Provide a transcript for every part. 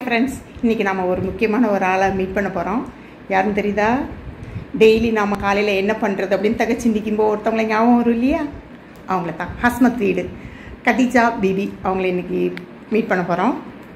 Friends இன்றைக்கி நம்ம ஒரு முக்கியமான ஒரு ஆளை மீட் பண்ண போகிறோம் யாருன்னு தெரியுதா டெய்லி நாம் காலையில் என்ன பண்ணுறது அப்படின்னு தக சிந்திக்கும்போது ஒருத்தவங்களை ஞாபகம் வரும் இல்லையா அவங்கள தான் ஹஸ்மத் வீடு கதீஜா பிபி அவங்கள இன்னைக்கு மீட் பண்ண போகிறோம்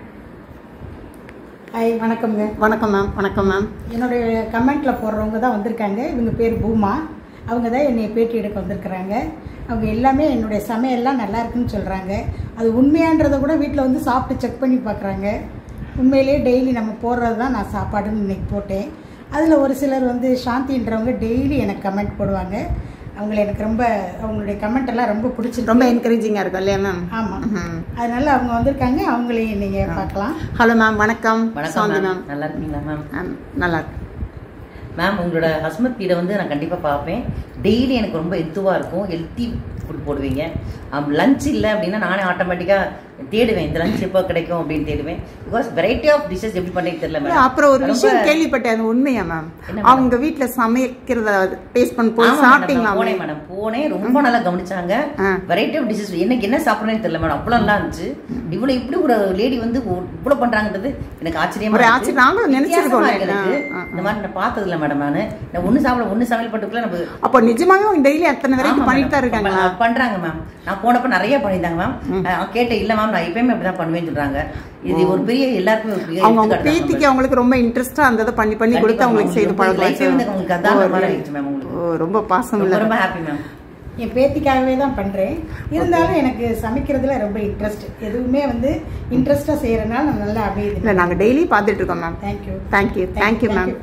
ஹாய் வணக்கம்ங்க வணக்கம் மேம் வணக்கம் மேம் என்னுடைய கமெண்ட்டில் போடுறவங்க தான் வந்திருக்காங்க இவங்க பேர் பூமா அவங்க தான் என்னை பேட்டி எடுக்க வந்திருக்கிறாங்க அவங்க எல்லாமே என்னுடைய சமையல்லாம் நல்லா இருக்குன்னு சொல்கிறாங்க அது உண்மையான்றதை கூட வீட்டில் வந்து சாப்பிட்டு செக் பண்ணி பார்க்குறாங்க உண்மையிலேயே டெய்லி நம்ம போடுறது தான் நான் சாப்பாடுன்னு இன்னைக்கு போட்டேன் அதில் ஒரு சிலர் வந்து சாந்தின்றவங்க டெய்லி எனக்கு கமெண்ட் போடுவாங்க அவங்கள எனக்கு ரொம்ப அவங்களுடைய கமெண்ட் எல்லாம் ரொம்ப பிடிச்சிருக்கு ரொம்ப என்கரேஜிங்காக இருக்கும் இல்லையா மேம் ஆமாம் ம். அதனால அவங்க வந்திருக்காங்க அவங்களையும் நீங்கள் பார்க்கலாம் ஹலோ மேம் வணக்கம் வணக்கம் சாந்தி மேம் மேம் நல்லா இருக்கீங்களா மேம் மேம் நல்லா இருக்கு மேம் உங்களோட ஹஸ்மத் வீடை வந்து நான் கண்டிப்பாக பார்ப்பேன் டெய்லி எனக்கு ரொம்ப எத்துவாக இருக்கும் ஹெல்த்தி ஃபுட் போடுவீங்க லஞ்ச் இல்லை அப்படின்னா நானே ஆட்டோமேட்டிக்காக தேடுவேன் இந்த லஞ்ச் எப்போ கிடைக்கும் அப்படின்னு தேடுவேன் பிகாஸ் வெரைட்டி ஆஃப் டிஷ்ஷஸ் எப்படி பண்ணி தெரியல இல்ல, மேம் அப்புறம் ஒரு விஷயம் ரொம்ப- கேள்விப்பட்டேன் அது உண்மையா மேம் என்ன madam? அவங்க வீட்ல சமைக்கிறத டேஸ்ட் பண்ண போய் ஆமா madam, சாப்பிட்டீங்களா நான் போனேன் மேடம் போனேன் ரொம்ப நல்லா கவனிச்சாங்க ஆ. வெரைட்டி ஆஃப் டிஷஸ் எனக்கு என்ன சாப்பிடணும்னு தெரியல மேடம் அவ்வளோ நல்லா இருந்துச்சு இவ்வளவு இப்படி ஒரு லேடி வந்து இவ்வளவு பண்றாங்கன்றது எனக்கு ஆச்சரியமா ஒரு இருக்கு. ஆச்சரியம், நாங்களும் நினைச்சிருக்கோம் வித்தியாசமா இருக்கு எனக்கு. ஆ, ஆ, ஆ. இந்த மாதிரி நான் பார்த்தது இல்ல மேடம் நானு நான் ஒண்ணு சாப்பிட ஒண்ணு சமையல் பட்டுக்குள்ள நம்ம அப்போ நிஜமாவே அவங்க டெய்லி அத்தனை வெரைட்டி ஆமா பண்ணிட்டு தான் madam. இருக்காங்களா ப- பண்றாங்க மேம் நான் போனப்ப நிறைய பண்ணியிருந்தாங்க மேம் நான் கேட்டேன் இல்ல மேம் நான் எப்பயுமே அப்படிதான் பண்ணுவேன்னு சொல்றாங்க இது ஒரு பெரிய எல்லாருக்குமே ஒரு பெரிய அவங்க அவங்க எடுத்துக்காட்டு தான் பிரீத்திக்கு அவங்களுக்கு ரொம்ப இன்ட்ரெஸ்டா அந்த இதை பண்ணி பண்ணி கொடுத்து கண்டிப்பா அவங்களுக்கு செய்து உங்களுக்கு life ஏ வந்து உங்களுக்கு அதான் பழக்கம் மாதிரி ஆயிடுச்சு மேம் உங்களுக்கு ஓ, ரொம்ப பாசம் ரொம்ப இல்ல ரொம்ப ஹாப்பி மேம் என் பேத்திக்காகவே தான் பண்ணுறேன் இருந்தாலும் எனக்கு சமைக்கிறதுல ரொம்ப இன்ட்ரெஸ்ட் எதுவுமே வந்து இன்ட்ரெஸ்டாக செய்கிறனால நான் நல்லா அமையுது இல்ல நாங்க டெய்லி பார்த்துட்டு இருக்கோம் ma'am thank you thank you thank you ma'am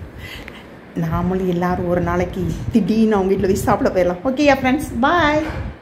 நாமளும் எல்லாரும் ஒரு நாளைக்கு திடீர்னு அவங்க வீட்டில் போய் சாப்பிட போயிடலாம் ஓகேயா ஃப்ரெண்ட்ஸ் பாய்